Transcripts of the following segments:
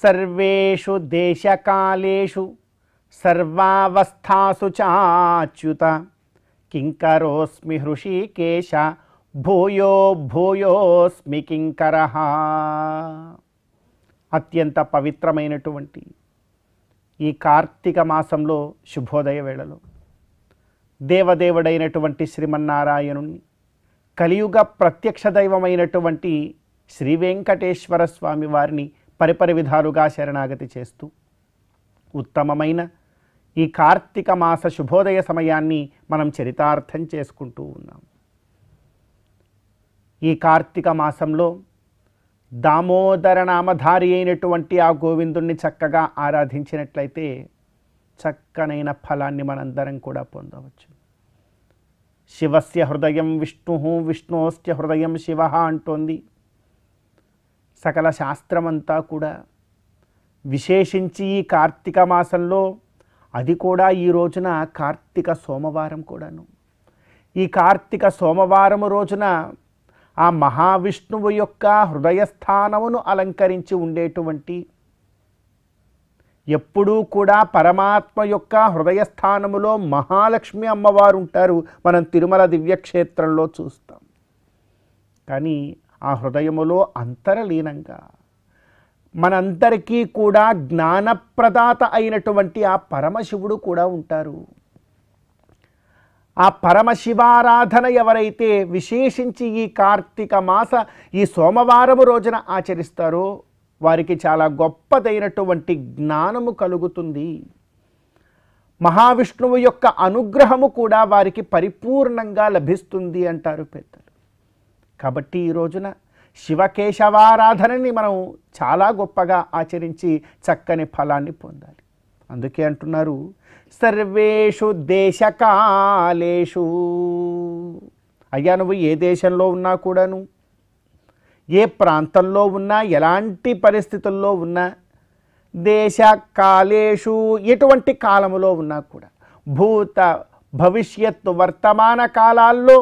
సర్వేషు దేశకాలేషు సర్వావస్థాసు చాచ్యుత కింకరోస్మి హృషికేశ భూయో భూయోస్మి కింకర అత్యంత పవిత్రమైనటువంటి ఈ కార్తీక మాసంలో శుభోదయ వేళలో దేవదేవుడైనటువంటి శ్రీమన్నారాయణుని కలియుగ ప్రత్యక్ష దైవమైనటువంటి శ్రీ వెంకటేశ్వర స్వామి వారిని పరిపరి విధాలుగా శరణాగతి చేస్తూ ఉత్తమమైన ఈ కార్తీక మాస శుభోదయ సమయాన్ని మనం చరితార్థం చేసుకుంటూ ఉన్నాం ఈ కార్తీక మాసంలో దామోదర నామధారి అయినటువంటి ఆ గోవిందుణ్ణి చక్కగా ఆరాధించినట్లయితే చక్కనైన ఫలాన్ని మనందరం కూడా పొందవచ్చు శివస్య హృదయం విష్ణు విష్ణోస్య హృదయం శివ అంటోంది సకల శాస్త్రమంతా కూడా విశేషించి ఈ కార్తీక మాసంలో అది కూడా ఈ రోజున కార్తీక సోమవారం కూడాను ఈ కార్తీక సోమవారం రోజున ఆ మహావిష్ణువు యొక్క హృదయస్థానమును అలంకరించి ఉండేటువంటి ఎప్పుడూ కూడా పరమాత్మ యొక్క హృదయస్థానములో మహాలక్ష్మి అమ్మవారు ఉంటారు మనం తిరుమల దివ్యక్షేత్రంలో చూస్తాం కానీ ఆ హృదయములో అంతరలీనంగా మనందరికీ కూడా జ్ఞానప్రదాత అయినటువంటి ఆ పరమశివుడు కూడా ఉంటారు ఆ పరమశివారాధన ఎవరైతే విశేషించి ఈ కార్తీక మాస ఈ సోమవారము రోజున ఆచరిస్తారో వారికి చాలా గొప్పదైనటువంటి జ్ఞానము కలుగుతుంది మహావిష్ణువు యొక్క అనుగ్రహము కూడా వారికి పరిపూర్ణంగా లభిస్తుంది అంటారు పెద్దలు కాబట్టి ఈ రోజున శివకేశవారాధనని మనం చాలా గొప్పగా ఆచరించి చక్కని ఫలాన్ని పొందాలి అందుకే అంటున్నారు సర్వేషు దేశకాలేషు అయ్యా నువ్వు ఏ దేశంలో ఉన్నా కూడాను ఏ ప్రాంతంలో ఉన్నా ఎలాంటి పరిస్థితుల్లో ఉన్నా దేశ కాలేషు ఎటువంటి కాలములో ఉన్నా కూడా భూత భవిష్యత్తు వర్తమాన కాలాల్లో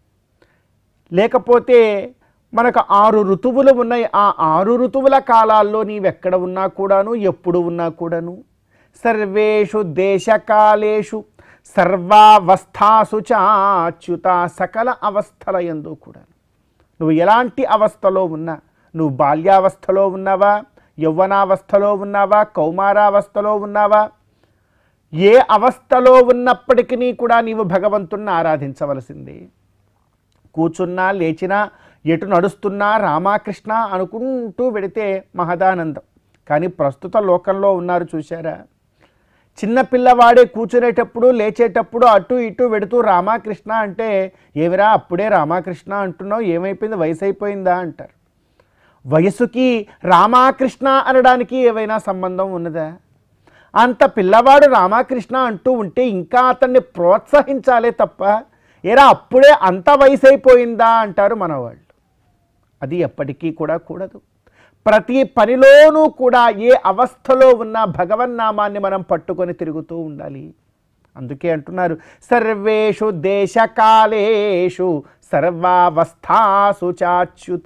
లేకపోతే మనకు ఆరు ఋతువులు ఉన్నాయి ఆ ఆరు ఋతువుల కాలాల్లో నీవెక్కడ ఉన్నా కూడాను ఎప్పుడు ఉన్నా కూడాను సర్వేషు దేశకాలేషు సర్వావస్థాసు చాచ్యుత సకల అవస్థల ఎందు కూడా నువ్వు ఎలాంటి అవస్థలో ఉన్నా నువ్వు బాల్యావస్థలో ఉన్నావా యవ్వనావస్థలో ఉన్నావా కౌమారావస్థలో ఉన్నావా ఏ అవస్థలో ఉన్నప్పటికీ కూడా నీవు భగవంతుణ్ణి ఆరాధించవలసిందే కూర్చున్నా లేచినా ఎటు నడుస్తున్నా రామాకృష్ణ అనుకుంటూ వెడితే మహదానందం కానీ ప్రస్తుత లోకంలో ఉన్నారు చూశారా చిన్న పిల్లవాడే కూర్చునేటప్పుడు లేచేటప్పుడు అటు ఇటు వెడుతూ రామాకృష్ణ అంటే ఏమిరా అప్పుడే రామాకృష్ణ అంటున్నావు ఏమైపోయింది వయసు అయిపోయిందా అంటారు వయసుకి రామాకృష్ణ అనడానికి ఏవైనా సంబంధం ఉన్నదా అంత పిల్లవాడు రామాకృష్ణ అంటూ ఉంటే ఇంకా అతన్ని ప్రోత్సహించాలే తప్ప ఏరా అప్పుడే అంత వయసు అయిపోయిందా అంటారు మనవాళ్ళు అది ఎప్పటికీ కూడా కూడదు ప్రతి పనిలోనూ కూడా ఏ అవస్థలో ఉన్న భగవన్నామాన్ని మనం పట్టుకొని తిరుగుతూ ఉండాలి అందుకే అంటున్నారు సర్వేషు దేశకాలేషు సర్వావస్థాసు చాచ్యుత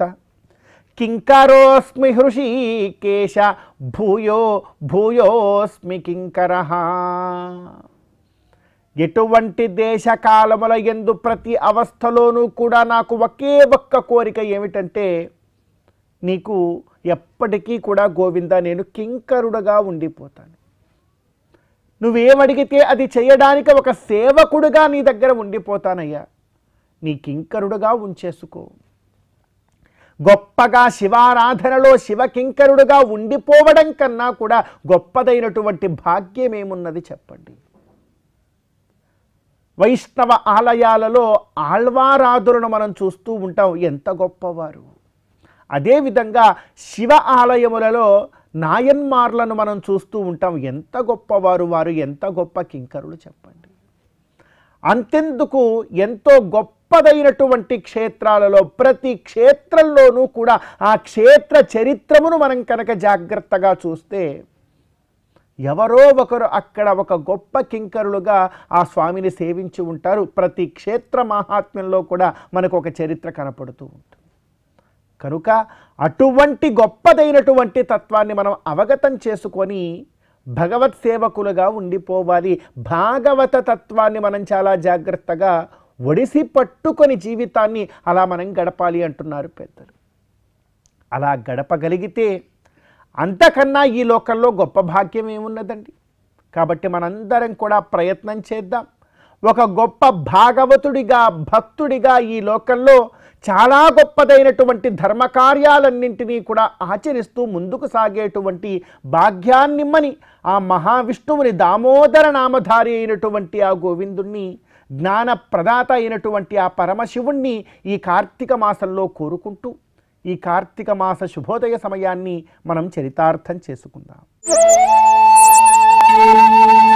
కింకరోస్మి హృషికేశ భూయో భూయోస్మి కింకర ఎటువంటి దేశకాలముల ఎందు ప్రతి అవస్థలోనూ కూడా నాకు ఒకే ఒక్క కోరిక ఏమిటంటే నీకు ఎప్పటికీ కూడా గోవింద నేను కింకరుడుగా ఉండిపోతాను నువ్వేమడిగితే అది చేయడానికి ఒక సేవకుడుగా నీ దగ్గర ఉండిపోతానయ్యా నీ కింకరుడుగా ఉంచేసుకో గొప్పగా శివారాధనలో శివకింకరుడుగా ఉండిపోవడం కన్నా కూడా గొప్పదైనటువంటి భాగ్యం ఏమున్నది చెప్పండి వైష్ణవ ఆలయాలలో ఆళ్వారాధులను మనం చూస్తూ ఉంటాం ఎంత గొప్పవారు అదేవిధంగా శివ ఆలయములలో నాయన్మార్లను మనం చూస్తూ ఉంటాం ఎంత గొప్పవారు వారు ఎంత గొప్ప కింకరులు చెప్పండి అంతెందుకు ఎంతో గొప్పదైనటువంటి క్షేత్రాలలో ప్రతి క్షేత్రంలోనూ కూడా ఆ క్షేత్ర చరిత్రమును మనం కనుక జాగ్రత్తగా చూస్తే ఎవరో ఒకరు అక్కడ ఒక గొప్ప కింకరులుగా ఆ స్వామిని సేవించి ఉంటారు ప్రతి క్షేత్ర మహాత్మ్యంలో కూడా మనకు ఒక చరిత్ర కనపడుతూ ఉంటుంది కనుక అటువంటి గొప్పదైనటువంటి తత్వాన్ని మనం అవగతం చేసుకొని భగవత్ సేవకులుగా ఉండిపోవాలి భాగవత తత్వాన్ని మనం చాలా జాగ్రత్తగా ఒడిసి పట్టుకొని జీవితాన్ని అలా మనం గడపాలి అంటున్నారు పెద్దలు అలా గడపగలిగితే అంతకన్నా ఈ లోకంలో గొప్ప భాగ్యం ఏమున్నదండి కాబట్టి మనందరం కూడా ప్రయత్నం చేద్దాం ఒక గొప్ప భాగవతుడిగా భక్తుడిగా ఈ లోకంలో చాలా గొప్పదైనటువంటి ధర్మకార్యాలన్నింటినీ కూడా ఆచరిస్తూ ముందుకు సాగేటువంటి భాగ్యాన్నిమ్మని ఆ మహావిష్ణువుని దామోదర నామధారి అయినటువంటి ఆ గోవిందుణ్ణి జ్ఞాన ప్రదాత అయినటువంటి ఆ పరమశివుణ్ణి ఈ కార్తీక మాసంలో కోరుకుంటూ ఈ కార్తీక మాస శుభోదయ సమయాన్ని మనం చరితార్థం చేసుకుందాం